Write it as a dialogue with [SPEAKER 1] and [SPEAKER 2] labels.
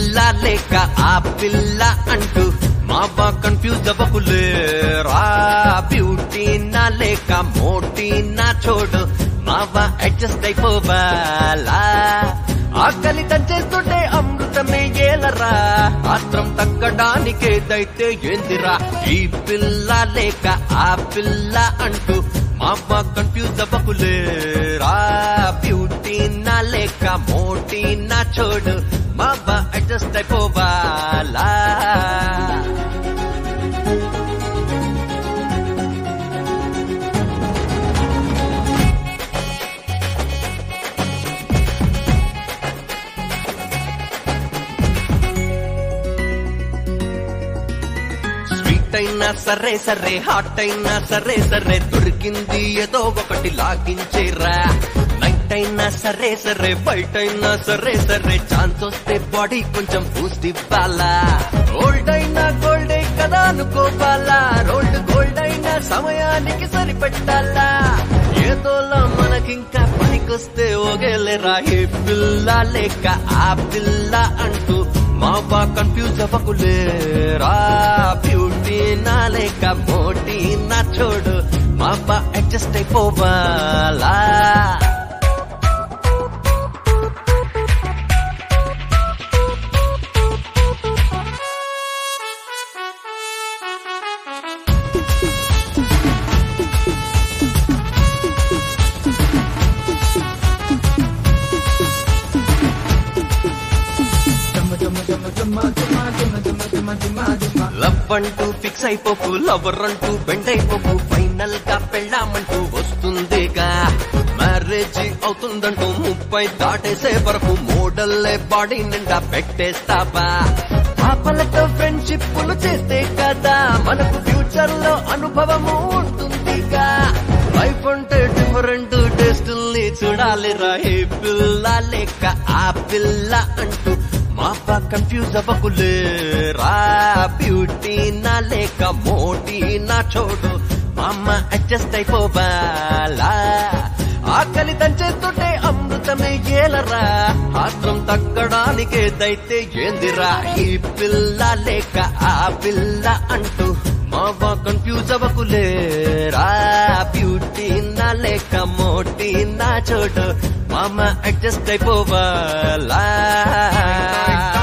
[SPEAKER 1] పిల్ల లేక ఆ పిల్ల అంటూ మా బా కన్ఫ్యూజ్ అవ్వకులేరా బ్యూటీ నా లేక మోటీ నా చోడు మావా అడ్జస్ట్ అయిపోవాలా ఆకలి దంచేస్తుంటే అమృతమే ఏలరా ఆత్రం తగ్గడానికేదైతే ఏందిరా ఈ పిల్ల లేక ఆ పిల్ల అంటూ మామ కన్ఫ్యూజ్ అవ్వకులేరా బ్యూటీ నా లేక మోటీ నా చోడు మామ అడ్జస్ట్ అయిపోవాలా స్వీట్ అయినా సరే సరే హాట్ అయినా సరే సరే దొరికింది ఏదో ఒకటి లాగించేరా నైట్ అయినా సరే సరే బయట అయినా సరే సరే ఛాన్స్ వస్తే బాడీ కొంచెం బూస్ట్ ఇవ్వాలా గోల్డ్ అయినా గోల్డే కదా అనుకోవాలా రోల్డ్ గోల్డ్ అయినా సమయానికి సరిపెట్టాలా ఏదోలా మనకింకా పనికొస్తే ఓగేలేరా ఏ పిల్ల లేక ఆ పిల్ల అంటూ మా బా కన్ఫ్యూజ్ అవ్వకులేరా బ్యూటీ నా లేక మోటీ నా చోడు మా బా అడ్జస్ట్ అయిపోవాలా లవ్ అంటూ ఫిక్స్ అయిపోకు లవర్ అంటూ బెండ్ అయిపోకు ఫైనల్ గా పెళ్ళామంటూ వస్తుందిగా మ్యారేజ్ అవుతుందంటూ ముప్పై దాటేసే వరకు మోడల్లే బాడీ నిండా పెట్టేస్తావా పాపలతో ఫ్రెండ్షిప్లు చేస్తే కదా మనకు ఫ్యూచర్ లో అనుభవము ఉంటుందిగా లైఫ్ అంటే డిఫరెంట్ టేస్టుల్ని చూడాలిరా ఏ పిల్ల లేక ఆ పిల్ల అంటూ మాపా కన్ఫ్యూజ్ అవ్వకులేరా బ్యూటీ నా లేక మోటీ నా చోడు అమ్మ అడ్జస్ట్ అయిపోవాలా ఆకలి దంచేస్తుంటే అమృతమే ఏలరా ఆత్రం తగ్గడానికేదైతే ఏందిరా ఈ పిల్ల లేక ఆ పిల్ల అంటూ మావా కన్ఫ్యూజ్ అవ్వకులేరా బ్యూటీ నా లేక మోటీ నా చోటు మామ అడ్జస్ట్ అయిపోవాలా